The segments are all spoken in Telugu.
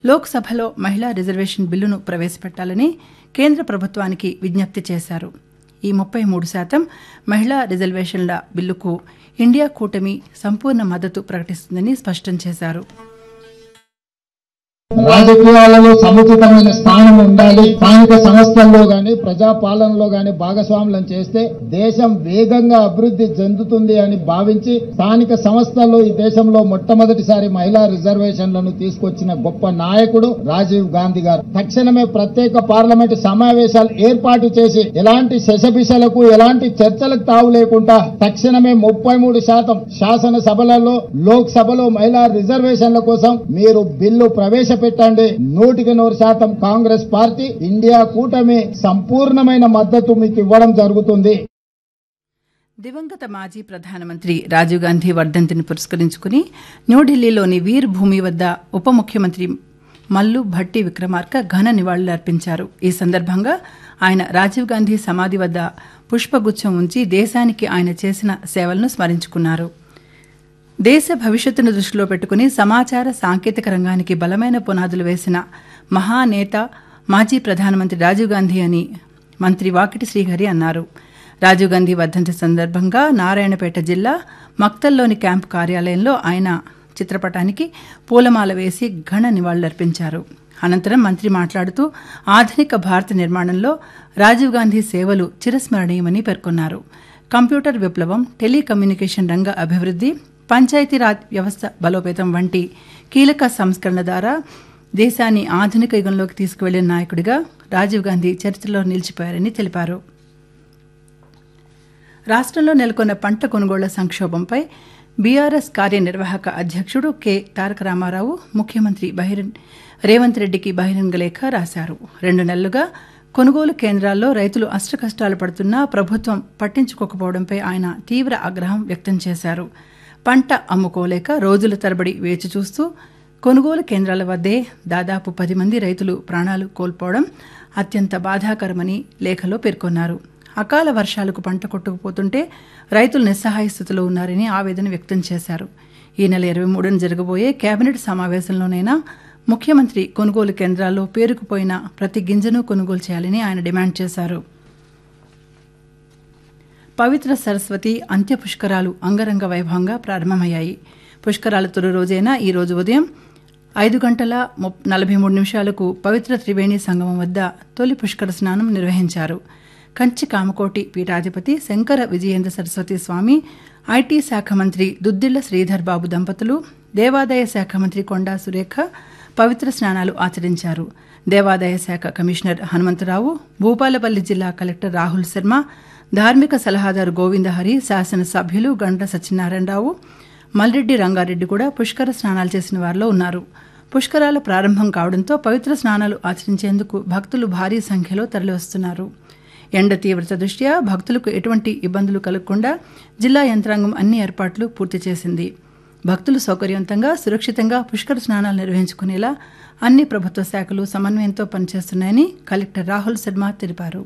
లోక్సభలో మహిళా రిజర్వేషన్ బిల్లును ప్రవేశపెట్టాలని కేంద్ర ప్రభుత్వానికి విజ్ఞప్తి చేశారు ఈ ముప్పై మూడు శాతం మహిళా రిజర్వేషన్ల బిల్లుకు ఇండియా కూటమి సంపూర్ణ మద్దతు ప్రకటిస్తుందని స్పష్టం చేశారు రాజకీయాలలో సముచితమైన స్థానం ఉండాలి స్థానిక సంస్థల్లో గాని ప్రజా పాలనలో గాని భాగస్వాములను చేస్తే దేశం వేగంగా అభివృద్ధి చెందుతుంది అని భావించి స్థానిక సంస్థల్లో ఈ దేశంలో మొట్టమొదటిసారి మహిళా రిజర్వేషన్లను తీసుకొచ్చిన గొప్ప నాయకుడు రాజీవ్ గాంధీ గారు తక్షణమే ప్రత్యేక పార్లమెంటు సమావేశాలు ఏర్పాటు చేసి ఎలాంటి శశబిషలకు ఎలాంటి చర్చలకు తావు లేకుండా తక్షణమే ముప్పై మూడు శాతం శాసనసభలలో లోక్ సభలో మహిళా రిజర్వేషన్ల కోసం మీరు బిల్లు ప్రవేశపెట్టండి నూటికి నూరు శాతం కాంగ్రెస్ పార్టీ ఇండియా కూటమి సంపూర్ణమైన మద్దతు మీకు ఇవ్వడం జరుగుతుంది దివంగత మాజీ ప్రధానమంత్రి రాజీవ్ గాంధీ వర్ధంతిని పురస్కరించుకుని న్యూఢిల్లీలోని వీర్ భూమి వద్ద ఉప ముఖ్యమంత్రి మల్లు భట్టి విక్రమార్క ఘన నివాళులర్పించారు ఈ సందర్భంగా ఆయన రాజీవ్ గాంధీ సమాధి వద్ద పుష్పగుచ్చం ఉంచి దేశానికి ఆయన చేసిన సేవలను స్మరించుకున్నారు దేశ భవిష్యత్తును దృష్టిలో పెట్టుకుని సమాచార సాంకేతిక రంగానికి బలమైన పునాదులు వేసిన మహానేత మాజీ ప్రధానమంత్రి రాజీవ్ గాంధీ అని మంత్రి వాకిటి శ్రీహరి అన్నారు రాజీవ్ గాంధీ వర్ధంతి సందర్భంగా నారాయణపేట జిల్లా మక్తల్లోని క్యాంపు కార్యాలయంలో ఆయన చిత్రపటానికి పూలమాల వేసి ఘన నివాళులర్పించారు అనంతరం మంత్రి మాట్లాడుతూ ఆధునిక భారత నిర్మాణంలో రాజీవ్ గాంధీ సేవలు చిరస్మరణీయమని పేర్కొన్నారు కంప్యూటర్ విప్లవం టెలికమ్యూనికేషన్ రంగ అభివృద్ధి పంచాయతీరాజ్ వ్యవస్థ బలోపేతం వంటి కీలక సంస్కరణ ద్వారా దేశాన్ని ఆధునిక యుగంలోకి తీసుకువెళ్లిన నాయకుడిగా రాజీవ్ గాంధీ చరిత్రలో నిలిచిపోయారని తెలిపారు రాష్ట్రంలో నెలకొన్న పంట కొనుగోళ్ల సంక్షోభంపై బీఆర్ఎస్ కార్యనిర్వాహక అధ్యక్షుడు కె తారక రామారావు ముఖ్యమంత్రి బహిరంగ రేవంత్ రెడ్డికి బహిరంగ లేఖ రాశారు రెండు నెలలుగా కొనుగోలు కేంద్రాల్లో రైతులు అష్టకష్టాలు పడుతున్నా ప్రభుత్వం పట్టించుకోకపోవడంపై ఆయన తీవ్ర ఆగ్రహం వ్యక్తం చేశారు పంట అమ్ముకోలేక రోజుల తరబడి వేచి చూస్తూ కొనుగోలు కేంద్రాల వద్దే దాదాపు పది మంది రైతులు ప్రాణాలు కోల్పోవడం అత్యంత బాధాకరమని లేఖలో పేర్కొన్నారు అకాల వర్షాలకు పంట కొట్టుకుపోతుంటే రైతులు నిస్సహాయ స్థితిలో ఉన్నారని ఆవేదన వ్యక్తం చేశారు ఈ నెల ఇరవై మూడున జరగబోయే కేబినెట్ సమావేశంలోనైనా ముఖ్యమంత్రి కొనుగోలు కేంద్రాల్లో పేరుకుపోయిన ప్రతి గింజను కొనుగోలు చేయాలని ఆయన డిమాండ్ చేశారు పవిత్ర సరస్వతి అంత్య పుష్కరాలు అంగరంగ వైభవంగా ప్రారంభమయ్యాయి పుష్కరాల తొలి రోజైన ఈ రోజు ఉదయం ఐదు గంటల నలభై మూడు నిమిషాలకు పవిత్ర త్రివేణి సంగమం వద్ద తొలి పుష్కర స్నానం నిర్వహించారు కంచి కామకోటి పీఠాధిపతి శంకర విజయేంద్ర సరస్వతి స్వామి ఐటీ శాఖ మంత్రి దుద్దిళ్ల శ్రీధర్ బాబు దంపతులు దేవాదాయ శాఖ మంత్రి కొండా సురేఖ పవిత్ర స్నానాలు ఆచరించారు దేవాదాయ శాఖ కమిషనర్ హనుమంతరావు భూపాలపల్లి జిల్లా కలెక్టర్ రాహుల్ శర్మ ధార్మిక సలహాదారు గోవిందహరి శాసనసభ్యులు గండ్ర సత్యనారాయణరావు మల్రెడ్డి రంగారెడ్డి కూడా పుష్కర స్నానాలు చేసిన వారిలో ఉన్నారు పుష్కరాల ప్రారంభం కావడంతో పవిత్ర స్నానాలు ఆచరించేందుకు భక్తులు భారీ సంఖ్యలో తరలివస్తున్నారు ఎండ తీవ్రత దృష్ట్యా భక్తులకు ఎటువంటి ఇబ్బందులు కలగకుండా జిల్లా యంత్రాంగం అన్ని ఏర్పాట్లు పూర్తి చేసింది భక్తులు సౌకర్యవంతంగా సురక్షితంగా పుష్కర స్నానాలు నిర్వహించుకునేలా అన్ని ప్రభుత్వ శాఖలు సమన్వయంతో పనిచేస్తున్నాయని కలెక్టర్ రాహుల్ శర్మ తెలిపారు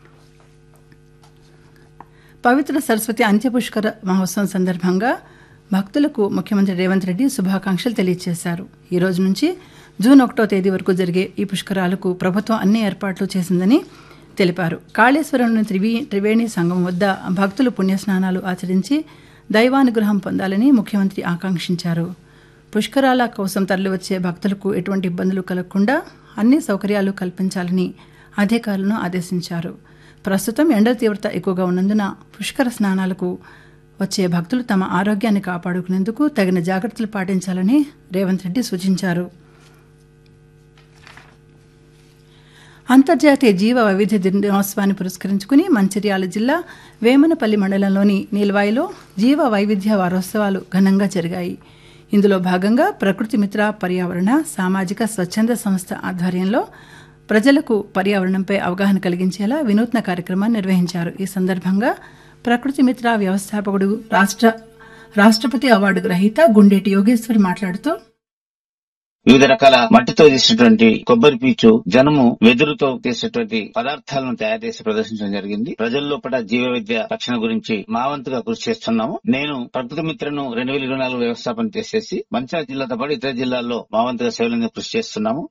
పవిత్ర సరస్వతి అంత్యపుష్కర మహోత్సవం సందర్భంగా భక్తులకు ముఖ్యమంత్రి రేవంత్ రెడ్డి శుభాకాంక్షలు తెలియజేశారు ఈ రోజు నుంచి జూన్ ఒకటో తేదీ వరకు జరిగే ఈ పుష్కరాలకు ప్రభుత్వం అన్ని ఏర్పాట్లు చేసిందని తెలిపారు కాళేశ్వరంలోని త్రివీ త్రివేణి సంఘం వద్ద భక్తులు పుణ్యస్నానాలు ఆచరించి దైవానుగ్రహం పొందాలని ముఖ్యమంత్రి ఆకాంక్షించారు పుష్కరాల కోసం తరలివచ్చే భక్తులకు ఎటువంటి ఇబ్బందులు కలగకుండా అన్ని సౌకర్యాలు కల్పించాలని అధికారులను ఆదేశించారు ప్రస్తుతం ఎండ తీవ్రత ఎక్కువగా ఉన్నందున పుష్కర స్నానాలకు వచ్చే భక్తులు తమ ఆరోగ్యాన్ని కాపాడుకునేందుకు తగిన జాగ్రత్తలు పాటించాలని రేవంత్ రెడ్డి సూచించారు అంతర్జాతీయ జీవ వైవిధ్య దినోత్సవాన్ని పురస్కరించుకుని మంచిర్యాల జిల్లా వేమనపల్లి మండలంలోని నీల్వాయిలో జీవ వైవిధ్య వారోత్సవాలు ఘనంగా జరిగాయి ఇందులో భాగంగా ప్రకృతి మిత్ర పర్యావరణ సామాజిక స్వచ్ఛంద సంస్థ ఆధ్వర్యంలో ప్రజలకు పర్యావరణంపై అవగాహన కలిగించేలా వినూత్న కార్యక్రమాన్ని నిర్వహించారు ఈ సందర్భంగా ప్రకృతి మిత్ర వ్యవస్థాపకుడు రాష్ట్ర రాష్ట్రపతి అవార్డు గ్రహీత గుండేటి యోగేశ్వర్ మాట్లాడుతూ వివిధ రకాల మట్టితో చేసినటువంటి కొబ్బరి పీచు జనము వెదురుతో చేసేటువంటి పదార్థాలను తయారు చేసి ప్రదర్శించడం జరిగింది ప్రజల్లో పట జీవ విద్య రక్షణ గురించి మా వంతుగా కృషి చేస్తున్నాము నేను ప్రకృతి మిత్రను రెండు వేల ఇరవై నాలుగు వ్యవస్థాపన చేసేసి మంచిర్యాల జిల్లాతో పాటు ఇతర జిల్లాల్లో మా వంతుగా సేవలను కృషి చేస్తున్నాము